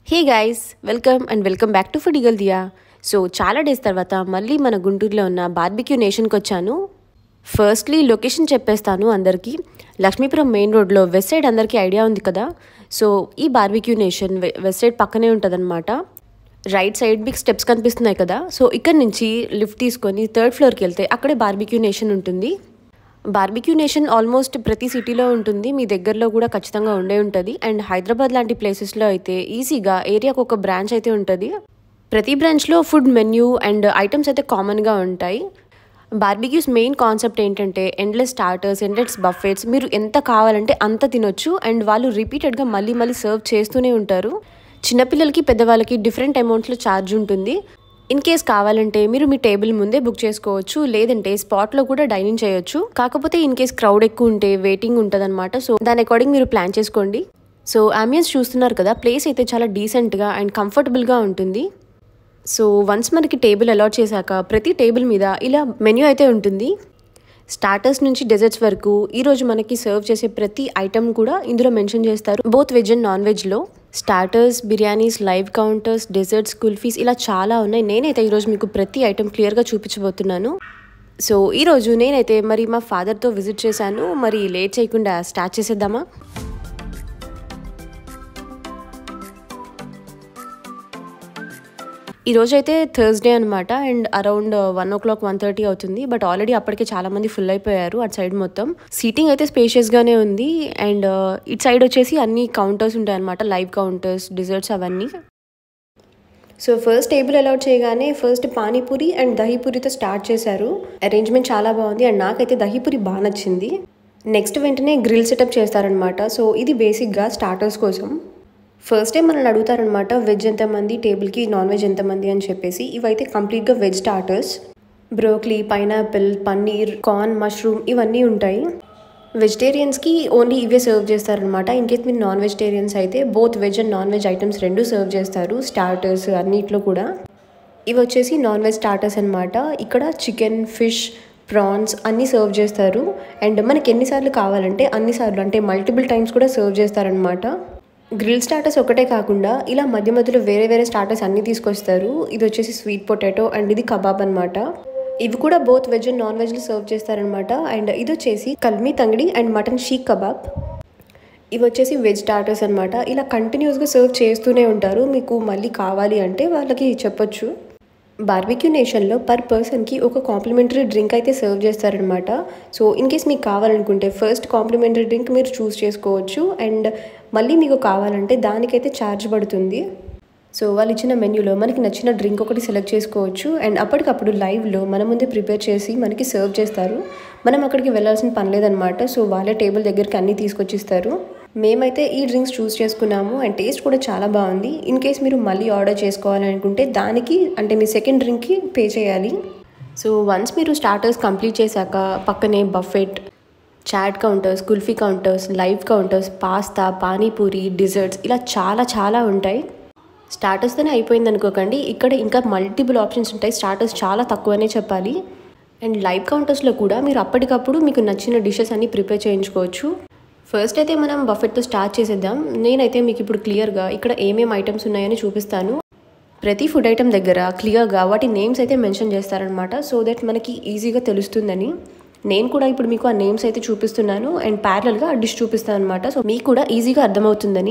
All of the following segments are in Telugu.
hey guys welcome and welcome back to food eagle దియా సో చాలా డేస్ తర్వాత మళ్ళీ మన గుంటూరులో ఉన్న బార్బిక్యూ నేషన్కి వచ్చాను ఫస్ట్లీ లొకేషన్ చెప్పేస్తాను అందరికీ లక్ష్మీపురం మెయిన్ రోడ్లో వెస్ట్ సైడ్ అందరికీ ఐడియా ఉంది కదా సో ఈ బార్బిక్యూ నేషన్ వె- వెస్ట్ సైడ్ పక్కనే ఉంటుందన్నమాట రైట్ సైడ్ మీకు స్టెప్స్ కనిపిస్తున్నాయి కదా సో ఇక్కడ నుంచి లిఫ్ట్ తీసుకొని థర్డ్ ఫ్లోర్కి వెళ్తే అక్కడే బార్బిక్యూ నేషన్ ఉంటుంది బార్బిక్యూ నేషన్ ఆల్మోస్ట్ ప్రతి సిటీలో ఉంటుంది మీ దగ్గరలో కూడా ఖచ్చితంగా ఉండే ఉంటుంది అండ్ హైదరాబాద్ లాంటి ప్లేసెస్లో అయితే ఈజీగా ఏరియాకు ఒక బ్రాంచ్ అయితే ఉంటుంది ప్రతి బ్రాంచ్లో ఫుడ్ మెన్యూ అండ్ ఐటమ్స్ అయితే కామన్గా ఉంటాయి బార్బిక్యూస్ మెయిన్ కాన్సెప్ట్ ఏంటంటే ఎండ్లెస్ స్టార్టర్స్ ఎండ్లెస్ బఫెట్స్ మీరు ఎంత కావాలంటే అంత తినొచ్చు అండ్ వాళ్ళు రిపీటెడ్గా మళ్ళీ మళ్ళీ సర్వ్ చేస్తూనే ఉంటారు చిన్నపిల్లలకి పెద్దవాళ్ళకి డిఫరెంట్ అమౌంట్స్లో ఛార్జ్ ఉంటుంది ఇన్ కేస్ కావాలంటే మీరు మీ టేబుల్ ముందే బుక్ చేసుకోవచ్చు లేదంటే స్పాట్లో కూడా డైనింగ్ చేయొచ్చు కాకపోతే ఇన్ కేస్ క్రౌడ్ ఎక్కువ ఉంటే వెయిటింగ్ ఉంటుంది సో దాని అకార్డింగ్ మీరు ప్లాన్ చేసుకోండి సో అంబియన్స్ చూస్తున్నారు కదా ప్లేస్ అయితే చాలా డీసెంట్గా అండ్ కంఫర్టబుల్గా ఉంటుంది సో వన్స్ మనకి టేబుల్ అలాట్ చేశాక ప్రతి టేబుల్ మీద ఇలా మెన్యూ అయితే ఉంటుంది స్టార్టర్స్ నుంచి డెజర్ట్స్ వరకు ఈరోజు మనకి సర్వ్ చేసే ప్రతి ఐటమ్ కూడా ఇందులో మెన్షన్ చేస్తారు బోత్ వెజ్ అండ్ నాన్ వెజ్లో starters biryanis live counters desserts kulfis ఇలా చాలా ఉన్నాయి నేనైతే ఈరోజు మీకు ప్రతి ఐటమ్ క్లియర్గా చూపించబోతున్నాను సో ఈరోజు నేనైతే మరి మా ఫాదర్తో విజిట్ చేశాను మరి లేట్ చేయకుండా స్టార్ట్ చేసేద్దామా ఈ రోజు అయితే థర్స్డే అనమాట and around one o'clock one thirty అవుతుంది బట్ ఆల్రెడీ అప్పటికే చాలా మంది ఫుల్ అయిపోయారు అటు సైడ్ మొత్తం సీటింగ్ అయితే స్పేషియస్ గానే ఉంది అండ్ ఇటు సైడ్ వచ్చేసి అన్ని కౌంటర్స్ ఉంటాయి అనమాట లైవ్ కౌంటర్స్ డిజర్ట్స్ అవన్నీ సో ఫస్ట్ టేబుల్ అలౌట్ చేయగానే ఫస్ట్ పానీపూరి అండ్ దహీపూరితో స్టార్ట్ చేశారు అరేంజ్మెంట్ చాలా బాగుంది అండ్ నాకైతే దహీపూరి బాగా నచ్చింది నెక్స్ట్ వెంటనే గ్రిల్ సెటప్ చేస్తారనమాట సో ఇది బేసిక్గా స్టార్టర్స్ కోసం ఫస్ట్ టైం మనల్ని అడుగుతారనమాట వెజ్ ఎంతమంది టేబుల్కి నాన్ వెజ్ ఎంతమంది అని చెప్పేసి ఇవైతే కంప్లీట్గా veg starters broccoli pineapple paneer corn mushroom ఇవన్నీ ఉంటాయి వెజిటేరియన్స్కి ఓన్లీ ఇవే సర్వ్ చేస్తారనమాట ఇన్ కేస్ మీరు నాన్ వెజిటేరియన్స్ అయితే both veg and non veg items రెండు సర్వ్ చేస్తారు స్టార్టర్స్ అన్నిట్లో కూడా ఇవి వచ్చేసి నాన్ వెజ్ స్టార్టర్స్ అనమాట ఇక్కడ చికెన్ ఫిష్ ప్రాన్స్ అన్నీ సర్వ్ చేస్తారు అండ్ మనకి ఎన్నిసార్లు కావాలంటే అన్నిసార్లు అంటే మల్టిపుల్ టైమ్స్ కూడా సర్వ్ చేస్తారనమాట గ్రిల్ స్టార్టర్స్ ఒకటే కాకుండా ఇలా మధ్య మధ్యలో వేరే వేరే స్టార్టర్స్ అన్నీ తీసుకొస్తారు ఇది వచ్చేసి స్వీట్ పొటాటో అండ్ ఇది కబాబ్ అనమాట ఇవి కూడా బోత్ వెజ్ అండ్ నాన్ వెజ్లో సర్వ్ చేస్తారనమాట అండ్ ఇది వచ్చేసి kalmi tangdi and mutton seekh kebab ఇవి వచ్చేసి వెజ్ స్టార్టర్స్ అనమాట ఇలా కంటిన్యూస్గా సర్వ్ చేస్తూనే ఉంటారు మీకు మళ్ళీ కావాలి అంటే వాళ్ళకి చెప్పొచ్చు బార్బిక్యూ నేషన్లో పర్ పర్సన్కి ఒక కాంప్లిమెంటరీ డ్రింక్ అయితే సర్వ్ చేస్తారనమాట సో ఇన్ కేస్ మీకు కావాలనుకుంటే ఫస్ట్ కాంప్లిమెంటరీ డ్రింక్ మీరు చూస్ చేసుకోవచ్చు అండ్ మళ్ళీ మీకు కావాలంటే దానికైతే ఛార్జ్ పడుతుంది సో వాళ్ళు ఇచ్చిన మెన్యూలో మనకి నచ్చిన డ్రింక్ ఒకటి సెలెక్ట్ చేసుకోవచ్చు అండ్ అప్పటికప్పుడు లైవ్లో మన ముందే ప్రిపేర్ చేసి మనకి సర్వ్ చేస్తారు మనం అక్కడికి వెళ్ళాల్సిన పని లేదనమాట సో వాళ్ళే టేబుల్ దగ్గరికి అన్నీ తీసుకొచ్చిస్తారు మేమైతే ఈ డ్రింక్స్ చూస్ చేసుకున్నాము అండ్ టేస్ట్ కూడా చాలా బాగుంది ఇన్ కేస్ మీరు మళ్ళీ ఆర్డర్ చేసుకోవాలనుకుంటే దానికి అంటే మీ సెకండ్ డ్రింక్కి పే చేయాలి సో వన్స్ మీరు స్టార్టర్స్ కంప్లీట్ చేశాక పక్కనే buffet chaat counters kulfi counters live counters pasta panipuri desserts ఇలా చాలా చాలా ఉంటాయి స్టార్టర్స్తోనే అయిపోయింది అనుకోకండి ఇక్కడ ఇంకా మల్టిపుల్ ఆప్షన్స్ ఉంటాయి స్టార్టర్స్ చాలా తక్కువనే చెప్పాలి అండ్ లైవ్ కౌంటర్స్లో కూడా మీరు అప్పటికప్పుడు మీకు నచ్చిన డిషెస్ అన్ని ప్రిపేర్ చేయించుకోవచ్చు ఫస్ట్ అయితే మనం బఫెట్తో స్టార్ట్ చేసేద్దాం నేనైతే మీకు ఇప్పుడు క్లియర్గా ఇక్కడ ఏమేమి ఐటమ్స్ ఉన్నాయని చూపిస్తాను ప్రతి ఫుడ్ ఐటమ్ దగ్గర క్లియర్గా వాటి నేమ్స్ అయితే మెన్షన్ చేస్తారనమాట సో దట్ మనకి ఈజీగా తెలుస్తుందని నేను కూడా ఇప్పుడు మీకు ఆ నేమ్స్ అయితే చూపిస్తున్నాను అండ్ ప్యారల్గా డిష్ చూపిస్తాను అనమాట సో మీకు కూడా ఈజీగా అర్థమవుతుందని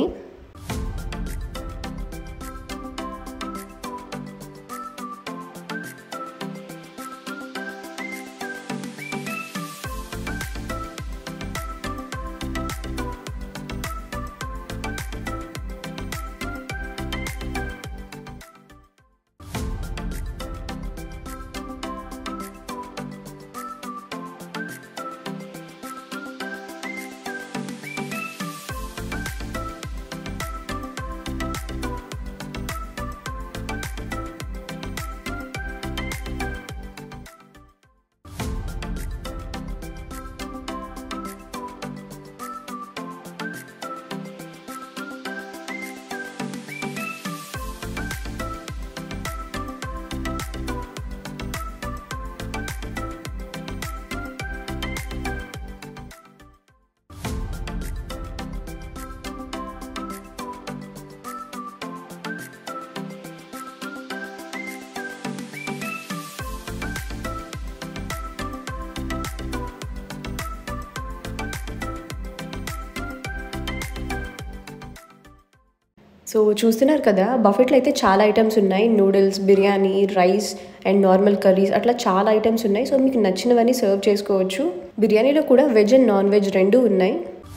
సో చూస్తున్నారు కదా బఫెట్లో అయితే చాలా ఐటమ్స్ ఉన్నాయి noodles biryani rice and normal curries అట్లా చాలా ఐటమ్స్ ఉన్నాయి సో మీకు నచ్చినవన్నీ సర్వ్ చేసుకోవచ్చు బిర్యానీలో కూడా వెజ్ అండ్ నాన్ వెజ్ రెండు ఉన్నాయి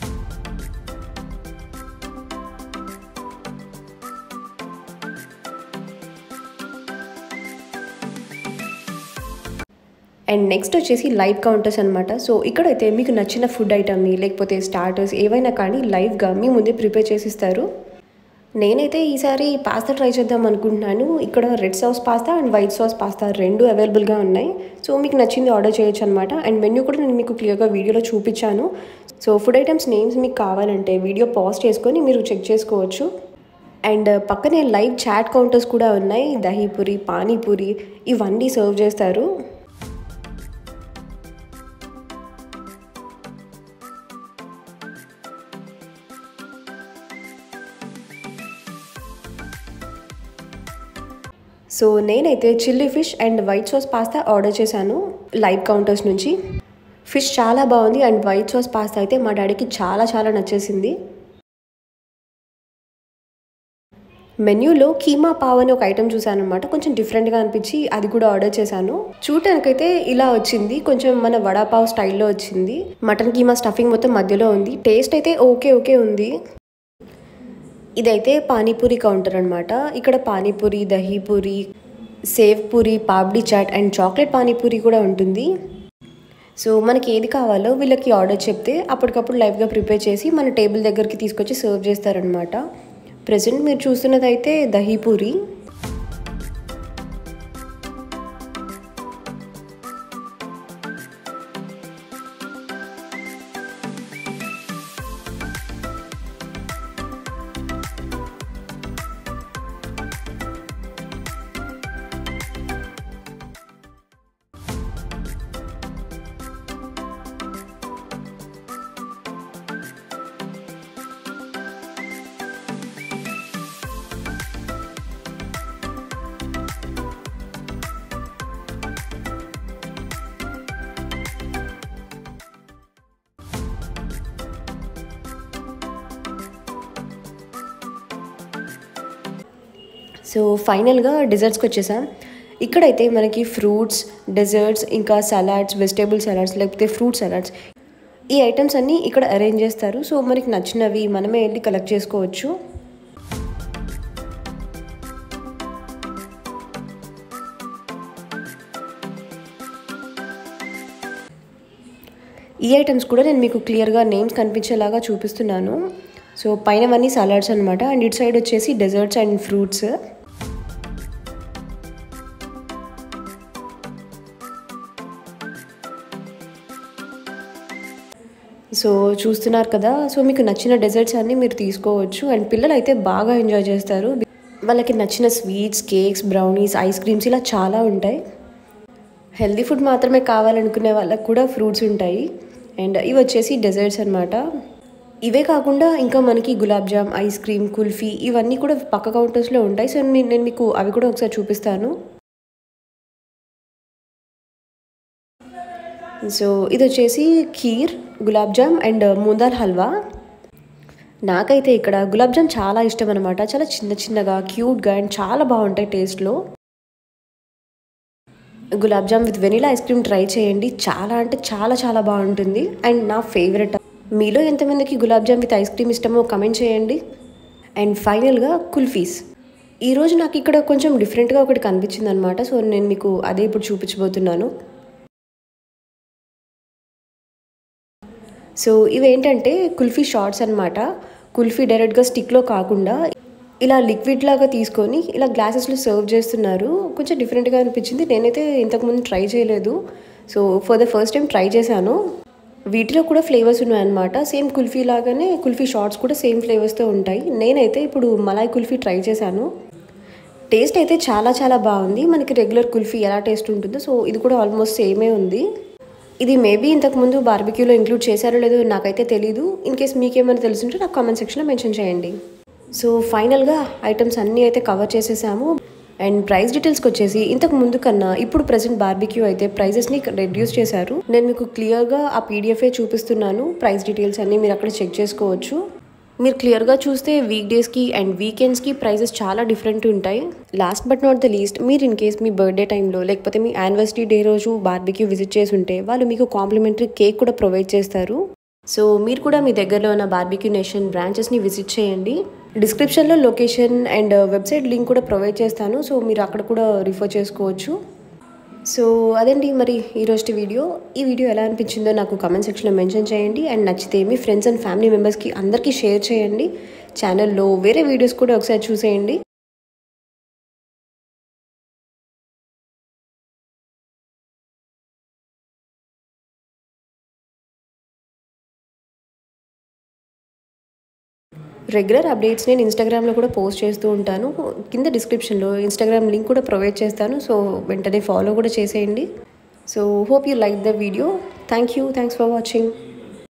అండ్ నెక్స్ట్ వచ్చేసి లైవ్ కౌంటర్స్ అనమాట సో ఇక్కడైతే మీకు నచ్చిన ఫుడ్ ఐటమ్ని లేకపోతే స్టార్టర్స్ ఏవైనా కానీ లైవ్గా మీ ముందే ప్రిపేర్ చేసిస్తారు నేనైతే ఈసారి పాస్తా ట్రై చేద్దాం అనుకుంటున్నాను ఇక్కడ red sauce pasta and white sauce pasta రెండు అవైలబుల్గా ఉన్నాయి సో మీకు నచ్చింది ఆర్డర్ చేయొచ్చు అనమాట అండ్ మెన్యూ కూడా నేను మీకు క్లియర్గా వీడియోలో చూపించాను సో ఫుడ్ ఐటమ్స్ నేమ్స్ మీకు కావాలంటే వీడియో పాజ్ చేసుకొని మీరు చెక్ చేసుకోవచ్చు అండ్ పక్కనే లైవ్ చాట్ కౌంటర్స్ కూడా ఉన్నాయి దహీపూరి పానీపూరి ఇవన్నీ సర్వ్ చేస్తారు సో నేనైతే chilli fish and white sauce pasta order చేశాను లైవ్ కౌంటర్స్ నుంచి ఫిష్ చాలా బాగుంది అండ్ వైట్ సాస్ పాస్తా అయితే మా డాడీకి చాలా చాలా నచ్చేసింది మెన్యూలో కీమా పావ్ అని ఒక ఐటమ్ చూసాను అనమాట కొంచెం డిఫరెంట్గా అనిపించి అది కూడా ఆర్డర్ చేశాను చూడటానికైతే ఇలా వచ్చింది కొంచెం మన వడాపావ్ స్టైల్లో వచ్చింది మటన్ కీమా స్టఫింగ్ మొత్తం మధ్యలో ఉంది టేస్ట్ అయితే ఓకే ఓకే ఉంది ఇదైతే పానీపూరి కౌంటర్ అనమాట ఇక్కడ panipuri dahipuri sev puri papdi chaat and chocolate panipuri కూడా ఉంటుంది సో మనకి ఏది కావాలో వీళ్ళకి ఆర్డర్ చెప్తే అప్పటికప్పుడు లైవ్గా ప్రిపేర్ చేసి మన టేబుల్ దగ్గరికి తీసుకొచ్చి సర్వ్ చేస్తారనమాట ప్రజెంట్ మీరు చూస్తున్నది అయితే దహీపూరి సో ఫైనల్గా డెజర్ట్స్కి వచ్చేసాం ఇక్కడైతే మనకి ఫ్రూట్స్ డెజర్ట్స్ ఇంకా సలాడ్స్ వెజిటేబుల్ సలాడ్స్ లేకపోతే ఫ్రూట్ సలాడ్స్ ఈ ఐటమ్స్ అన్నీ ఇక్కడ అరేంజ్ చేస్తారు సో మనకి నచ్చినవి మనమే వెళ్ళి కలెక్ట్ చేసుకోవచ్చు ఈ ఐటమ్స్ కూడా నేను మీకు క్లియర్గా నేమ్స్ కనిపించేలాగా చూపిస్తున్నాను సో పైనవన్నీ సలాడ్స్ అనమాట అండ్ ఇటు సైడ్ వచ్చేసి డెజర్ట్స్ అండ్ ఫ్రూట్స్ సో చూస్తున్నారు కదా సో మీకు నచ్చిన డెజర్ట్స్ అన్నీ మీరు తీసుకోవచ్చు అండ్ పిల్లలు అయితే బాగా ఎంజాయ్ చేస్తారు వాళ్ళకి నచ్చిన sweets cakes brownies ice creams ఇలా చాలా ఉంటాయి హెల్దీ ఫుడ్ మాత్రమే కావాలనుకునే వాళ్ళకి కూడా ఫ్రూట్స్ ఉంటాయి అండ్ ఇవి వచ్చేసి డెజర్ట్స్ అనమాట ఇవే కాకుండా ఇంకా మనకి గులాబ్ జామ్ ఐస్ క్రీమ్ కుల్ఫీ ఇవన్నీ కూడా పక్క కౌంటర్స్లో ఉంటాయి సో నేను మీకు అవి కూడా ఒకసారి చూపిస్తాను సో ఇది వచ్చేసి ఖీర్ గులాబ్ జామ్ అండ్ మూందాల్ హల్వా నాకైతే ఇక్కడ గులాబ్ జామ్ చాలా ఇష్టం అనమాట చాలా చిన్న చిన్నగా క్యూట్గా అండ్ చాలా బాగుంటాయి టేస్ట్లో gulab jam with vanilla ice cream try చేయండి చాలా అంటే చాలా చాలా బాగుంటుంది అండ్ నా ఫేవరెట్ మీలో ఎంతమందికి gulab jam with ice cream ఇష్టమో కమెంట్ చేయండి అండ్ ఫైనల్గా కుల్ఫీస్ ఈరోజు నాకు ఇక్కడ కొంచెం డిఫరెంట్గా ఒకటి కనిపించింది అనమాట సో నేను మీకు అదే ఇప్పుడు చూపించబోతున్నాను సో ఇవేంటంటే కుల్ఫీ షార్ట్స్ అనమాట కుల్ఫీ డైరెక్ట్గా స్టిక్లో కాకుండా ఇలా లిక్విడ్ లాగా తీసుకొని ఇలా గ్లాసెస్లో సర్వ్ చేస్తున్నారు కొంచెం డిఫరెంట్గా అనిపించింది నేనైతే ఇంతకుముందు ట్రై చేయలేదు so for the first time try చేశాను వీటిలో కూడా ఫ్లేవర్స్ ఉన్నాయన్నమాట సేమ్ కుల్ఫీ లాగానే కుల్ఫీ షార్ట్స్ కూడా సేమ్ ఫ్లేవర్స్తో ఉంటాయి నేనైతే ఇప్పుడు మలాయ్ కుల్ఫీ ట్రై చేశాను టేస్ట్ అయితే చాలా చాలా బాగుంది మనకి రెగ్యులర్ కుల్ఫీ ఎలా టేస్ట్ ఉంటుందో సో ఇది కూడా ఆల్మోస్ట్ సేమే ఉంది ఇది మేబీ ఇంతకుముందు బార్బిక్యూలో ఇంక్లూడ్ చేశారో లేదో నాకైతే తెలీదు ఇన్ కేస్ మీకేమైనా తెలుసుంటే నాకు కామెంట్ సెక్షన్లో మెన్షన్ చేయండి సో ఫైనల్గా ఐటమ్స్ అన్నీ అయితే కవర్ చేసేసాము అండ్ ప్రైస్ డీటెయిల్స్కి వచ్చేసి ఇంతకు ముందు కన్నా ఇప్పుడు ప్రజెంట్ బార్బిక్యూ అయితే ప్రైజెస్ని రెడ్యూస్ చేశారు నేను మీకు క్లియర్గా ఆ పీడిఎఫే చూపిస్తున్నాను ప్రైస్ డీటెయిల్స్ అన్నీ మీరు అక్కడ చెక్ చేసుకోవచ్చు మీరు క్లియర్గా చూస్తే వీక్ డేస్కి అండ్ వీకెండ్స్కి ప్రైసెస్ చాలా డిఫరెంట్ ఉంటాయి last but not the least మీరు ఇన్ కేస్ మీ బర్త్డే టైంలో లేకపోతే మీ యానివర్సరీ డే రోజు బార్బీక్యూ విజిట్ చేసి ఉంటే వాళ్ళు మీకు కాంప్లిమెంటరీ కేక్ కూడా ప్రొవైడ్ చేస్తారు సో మీరు కూడా మీ దగ్గరలో ఉన్న బార్బీక్యూ నేషన్ బ్రాంచెస్ని విజిట్ చేయండి డిస్క్రిప్షన్లో లొకేషన్ అండ్ వెబ్సైట్ లింక్ కూడా ప్రొవైడ్ చేస్తాను సో మీరు అక్కడ కూడా రిఫర్ చేసుకోవచ్చు సో అదండి మరి ఈరోజు వీడియో ఈ వీడియో ఎలా అనిపించిందో నాకు కమెంట్ సెక్షన్లో మెన్షన్ చేయండి అండ్ నచ్చితే మీ ఫ్రెండ్స్ అండ్ ఫ్యామిలీ మెంబర్స్కి అందరికీ షేర్ చేయండి ఛానల్లో వేరే వీడియోస్ కూడా ఒకసారి చూసేయండి రెగ్యులర్ అప్డేట్స్ నేను ఇన్స్టాగ్రామ్లో కూడా పోస్ట్ చేస్తూ ఉంటాను కింద డిస్క్రిప్షన్లో ఇన్స్టాగ్రామ్ లింక్ కూడా ప్రొవైడ్ చేస్తాను సో వెంటనే ఫాలో కూడా చేసేయండి so hope you like the video thank you thanks for watching